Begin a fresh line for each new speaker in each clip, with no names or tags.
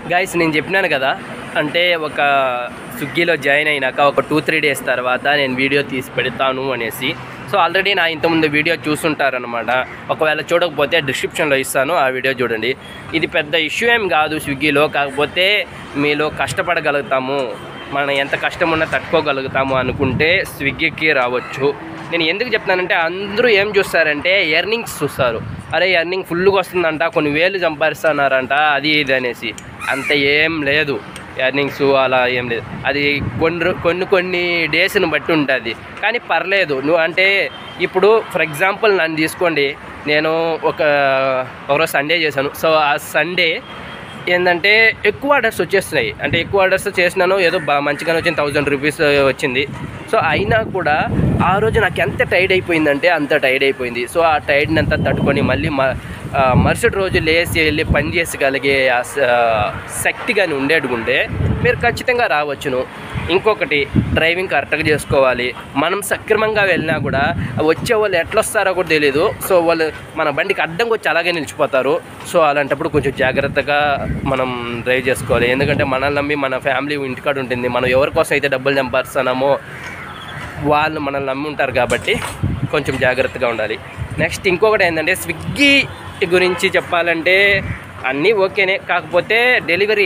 guys నేను చెప్పినాను కదా అంటే ఒక స్విగ్గీలో జాయిన్ అయినాక ఒక టూ త్రీ డేస్ తర్వాత నేను వీడియో తీసి పెడతాను అనేసి సో ఆల్రెడీ నా ఇంతకుముందు వీడియో చూసుంటారనమాట ఒకవేళ చూడకపోతే డిస్క్రిప్షన్లో ఇస్తాను ఆ వీడియో చూడండి ఇది పెద్ద ఇష్యూ ఏం కాదు స్విగ్గీలో కాకపోతే మీలో కష్టపడగలుగుతాము మనం ఎంత కష్టం ఉన్నా తట్టుకోగలుగుతాము అనుకుంటే స్విగ్గీకి రావచ్చు నేను ఎందుకు చెప్తానంటే అందరూ ఏం చూస్తారంటే ఎర్నింగ్స్ చూస్తారు అరే ఎర్నింగ్ ఫుల్గా వస్తుందంట కొన్ని వేలు సంపాదిస్తున్నారంట అది ఇది అనేసి అంత ఏం లేదు ఎర్నింగ్స్ అలా ఏం లేదు అది కొన్ని రో- కొన్ని కొన్ని డేస్ని బట్టి ఉంటుంది కానీ పర్లేదు నువ్వు అంటే ఇప్పుడు ఫర్ ఎగ్జాంపుల్ నన్ను తీసుకోండి నేను ఒక ఒకరోజు సండే చేశాను సో ఆ సండే ఏంటంటే ఎక్కువ ఆర్డర్స్ వచ్చేస్తున్నాయి అంటే ఎక్కువ ఆర్డర్స్ చేసినాను ఏదో బాగా మంచిగానే వచ్చింది థౌజండ్ రూపీస్ వచ్చింది సో అయినా కూడా ఆ రోజు నాకు ఎంత టైర్డ్ అయిపోయిందంటే అంత టైర్డ్ అయిపోయింది సో ఆ టైర్డ్ని అంతా తట్టుకొని మళ్ళీ మ ఆ మరుసటి రోజు లేచి వెళ్ళి పని చేసగలిగే ఆ స- శక్తి కానీ ఉండేటుకుంటే మీరు ఖచ్చితంగా రావచ్చును ఇంకొకటి డ్రైవింగ్ కరెక్ట్గా చేసుకోవాలి మనం సక్రమంగా వెళ్ళినా కూడా వచ్చే వాళ్ళు ఎట్లా వస్తారో కూడా తెలియదు సో వాళ్ళు మన బండికి అడ్డంగా వచ్చి అలాగే నిలిచిపోతారు సో అలాంటప్పుడు కొంచెం జాగ్రత్తగా మనం డ్రైవ్ చేసుకోవాలి ఎందుకంటే మనల్ని నమ్మి మన ఫ్యామిలీ ఇంటికాడ ఉంటుంది మనం ఎవరి కోసం అయితే డబ్బులు సంపాదిస్తున్నామో వాళ్ళు మనల్ని నమ్మి ఉంటారు కాబట్టి కొంచెం జాగ్రత్తగా ఉండాలి నెక్స్ట్ ఇంకొకటి ఏంటంటే స్విగ్గీ గురించి చెప్పాలంటే అన్నీ ఓకేనే కాకపోతే డెలివరీ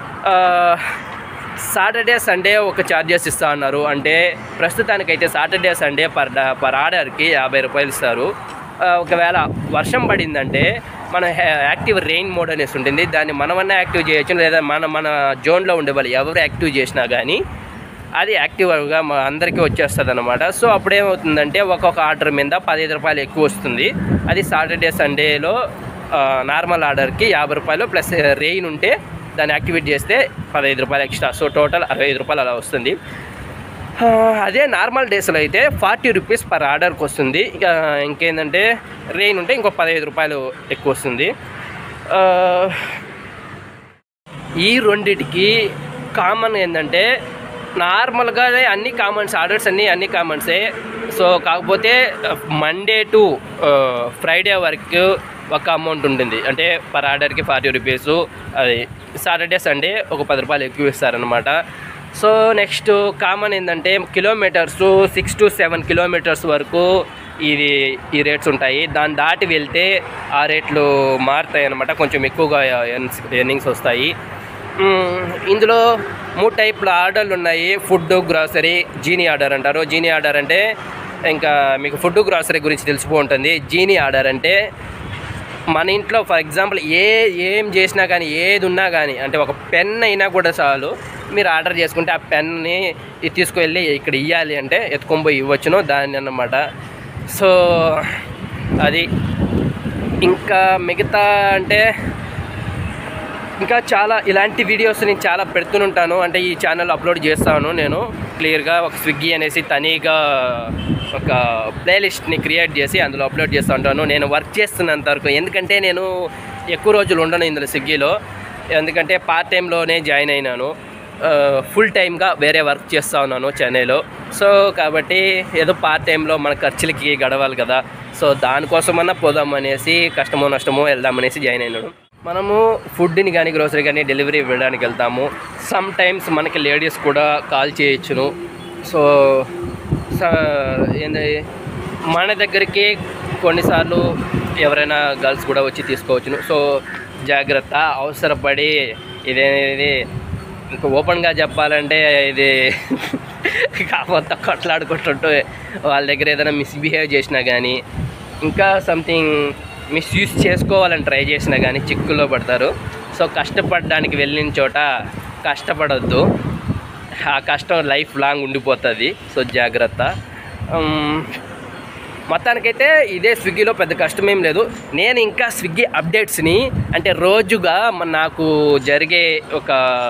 సాటర్డే సండే ఒక ఛార్జెస్ ఇస్తా అన్నారు అంటే ప్రస్తుతానికైతే సాటర్డే సండే పర్ డా- పర్ ఆర్డర్కి యాభై రూపాయలు ఇస్తారు ఆ, ఒకవేళ వర్షం పడిందంటే మన హ్యా- యాక్టివ్ రెయిన్ మోడ్ అనేసి ఉంటుంది దాన్ని మనమన్నా యాక్టివ్ చేయొచ్చు లేదా మన మన జోన్లో ఉండే వాళ్ళు ఎవరు యాక్టివ్ చేసినా కానీ అది యాక్టివ్గా మా అందరికీ వచ్చేస్తుంది అనమాట సో అప్పుడు ఏమవుతుందంటే ఒక్కొక్క ఆర్డర్ మీద పదిహేను రూపాయలు ఎక్కువ వస్తుంది అది సాటర్డే సండేలో నార్మల్ ఆర్డర్కి యాభై రూపాయలు ప్లస్ రెయిన్ ఉంటే దాన్ని యాక్టివేట్ చేస్తే పదహైదు రూపాయలు ఎక్స్ట్రా సో టోటల్ అరవై ఐదు రూపాయలు అలా వస్తుంది ఆ, అదే నార్మల్ డేస్లో అయితే ఫార్టీ రూపీస్ పర్ ఆర్డర్కి వస్తుంది ఇక ఇంకేంటంటే రెయిన్ ఉంటే ఇంకో పదహైదు రూపాయలు ఎక్కువ వస్తుంది ఆ, ఈ రెండిటికి కామన్ ఏంటంటే నార్మల్గానే అన్ని కామన్స్ ఆర్డర్స్ అన్నీ అన్ని కామన్సే సో కాకపోతే మండే టు ఫ్రైడే వరకు ఒక అమౌంట్ ఉంటుంది అంటే పర్ ఆర్డర్కి ఫార్టీ రూపీస్ అది సాటర్డే సండే ఒక పది రూపాయలు ఎక్కువ ఇస్తారనమాట సో నెక్స్ట్ కామన్ ఏంటంటే kilometres six to seven kilometres వరకు ఇది ఈ రేట్స్ ఉంటాయి దాన్ని దాటి వెళ్తే ఆ రేట్లు మారుతాయి అనమాట కొంచెం ఎక్కువగా ఎర్నింగ్స్ వస్తాయి మ్మ్, ఇందులో మూడు టైప్ల ఆర్డర్లు ఉన్నాయి ఫుడ్ గ్రాసరీ జీనీ ఆర్డర్ అంటారు జీనీ ఆర్డర్ అంటే ఇంకా మీకు ఫుడ్ గ్రాసరీ గురించి తెలిసిపో ఉంటుంది జీనీ ఆర్డర్ అంటే మన ఇంట్లో ఫర్ ఎగ్జాంపుల్ ఏ ఏం చేసినా కానీ ఏది ఉన్నా కానీ అంటే ఒక పెన్ అయినా కూడా చాలు మీరు ఆర్డర్ చేసుకుంటే ఆ పెన్ని తీసుకువెళ్ళి ఇక్కడ ఇవ్వాలి అంటే ఎత్తుకొని పోయి ఇవ్వచ్చును దాన్ని అన్నమాట సో అది ఇంకా మిగతా అంటే ఇంకా చాలా ఇలాంటి వీడియోస్ నేను చాలా పెడుతుంటాను అంటే ఈ ఛానల్ అప్లోడ్ చేస్తాను నేను క్లియర్గా ఒక స్విగ్గీ అనేసి తనీగా ఒక ప్లేలిస్ట్ని క్రియేట్ చేసి అందులో అప్లోడ్ చేస్తూ ఉంటాను నేను వర్క్ చేస్తున్నంత వరకు ఎందుకంటే నేను ఎక్కువ రోజులు ఉండను ఇందులో స్విగ్గీలో ఎందుకంటే పార్ట్ టైంలోనే జాయిన్ అయినాను ఫుల్ టైమ్గా వేరే వర్క్ చేస్తూ ఉన్నాను చెన్నైలో సో కాబట్టి ఏదో పార్ట్ టైంలో మన ఖర్చులకి గడవాలి కదా సో దానికోసమన్నా పోదాం అనేసి కష్టమో నష్టమో వెళ్దామనేసి జాయిన్ అయినాను మనము ఫుడ్ని కానీ గ్రోసరీ కానీ డెలివరీ ఇవ్వడానికి వెళ్తాము సమ్ టైమ్స్ మనకి లేడీస్ కూడా కాల్ చేయొచ్చును సో స- ఏంది మన దగ్గరికి కొన్నిసార్లు ఎవరైనా గర్ల్స్ కూడా వచ్చి తీసుకోవచ్చును సో జాగ్రత్త అవసరపడి ఇదేది ఇంకా ఓపెన్గా చెప్పాలంటే ఇది కాకపోతే కొట్లాడుకుంటుంటూ వాళ్ళ దగ్గర ఏదైనా మిస్బిహేవ్ చేసినా కానీ ఇంకా సంథింగ్ మిస్యూజ్ చేసుకోవాలని ట్రై చేసినా కానీ చిక్కుల్లో పడతారు సో కష్టపడడానికి వెళ్ళిన చోట కష్టపడొద్దు ఆ కష్టం లైఫ్ లాంగ్ ఉండిపోతుంది సో జాగ్రత్త ఉమ్, మొత్తానికైతే ఇదే స్విగ్గీలో పెద్ద కష్టమేం లేదు నేను ఇంకా స్విగ్గీ అప్డేట్స్ని అంటే రోజుగా మ- నాకు జరిగే ఒక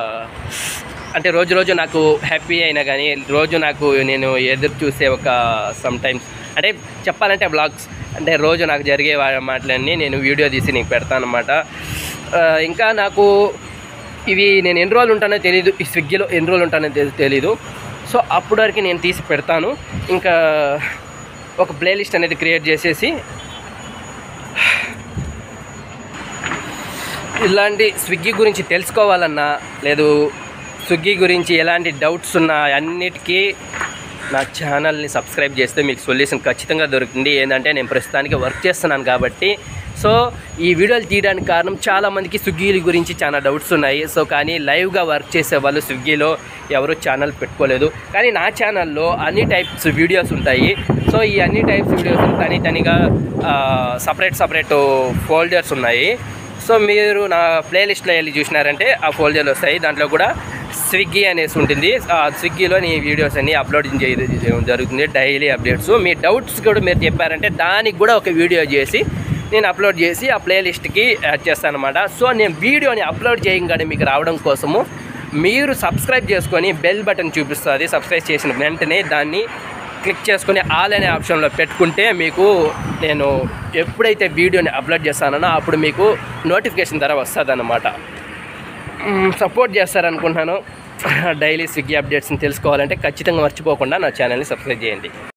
అంటే రోజు రోజు నాకు హ్యాపీ అయినా కానీ రోజు నాకు నేను ఎదురు చూసే ఒక సమ్ టైమ్స్ అంటే చెప్పాలంటే బ్లాగ్స్ అంటే రోజు నాకు జరిగే వా- మాటలన్నీ నేను వీడియో తీసి నీకు పెడతాను అనమాట ఇంకా నాకు ఇవి నేను ఎన్ని రోజులు ఉంటానో తెలియదు ఈ స్విగ్గీలో ఎన్ని రోజులు ఉంటానో తెలి- తెలీదు సో అప్పటి వరకు నేను తీసి పెడతాను ఇంకా ఒక ప్లేలిస్ట్ అనేది క్రియేట్ చేసేసి ఇలాంటి స్విగ్గీ గురించి తెలుసుకోవాలన్నా లేదు స్విగ్గీ గురించి ఎలాంటి డౌట్స్ ఉన్నా అన్నిటికీ నా ఛానల్ని సబ్స్క్రైబ్ చేస్తే మీకు సొల్యూషన్ ఖచ్చితంగా దొరుకుతుంది ఏంటంటే నేను ప్రస్తుతానికి వర్క్ చేస్తున్నాను కాబట్టి సో ఈ వీడియోలు తీయడానికి కారణం చాలామందికి స్విగ్గీ గురించి చాలా డౌట్స్ ఉన్నాయి సో కానీ లైవ్గా వర్క్ చేసే వాళ్ళు స్విగ్గీలో ఎవరు ఛానల్ పెట్టుకోలేదు కానీ నా ఛానల్లో అన్ని టైప్స్ వీడియోస్ ఉంటాయి సో ఈ అన్ని టైప్స్ వీడియోస్ తని తనిగా సపరేట్ సపరేట్ ఫోల్డర్స్ ఉన్నాయి సో మీరు నా ప్లేలిస్ట్లో వెళ్ళి చూసినారంటే ఆ ఫోల్డర్లు వస్తాయి దాంట్లో కూడా స్విగ్గీ అనేసి ఉంటుంది ఆ స్విగ్గీలో నీ వీడియోస్ అన్ని అప్లోడ్ చేయడం జరుగుతుంది డైలీ అప్డేట్స్ మీ డౌట్స్ కూడా మీరు చెప్పారంటే దానికి కూడా ఒక వీడియో చేసి నేను అప్లోడ్ చేసి ఆ ప్లేలిస్ట్కి యాడ్ చేస్తాను అనమాట సో నేను వీడియోని అప్లోడ్ చేయగానే మీకు రావడం కోసము మీరు సబ్స్క్రైబ్ చేసుకొని బెల్ బటన్ చూపిస్తుంది సబ్స్క్రైబ్ చేసిన వెంటనే దాన్ని క్లిక్ చేసుకొని ఆల్ అనే ఆప్షన్లో పెట్టుకుంటే మీకు నేను ఎప్పుడైతే వీడియోని అప్లోడ్ చేస్తానో అప్పుడు మీకు నోటిఫికేషన్ ధర వస్తుంది అనమాట సపోర్ట్ చేస్తారనుకుంటున్నాను డైలీ స్విగ్గీ అప్డేట్స్ని తెలుసుకోవాలంటే ఖచ్చితంగా మర్చిపోకుండా నా ఛానల్ని సబ్స్క్రైబ్ చేయండి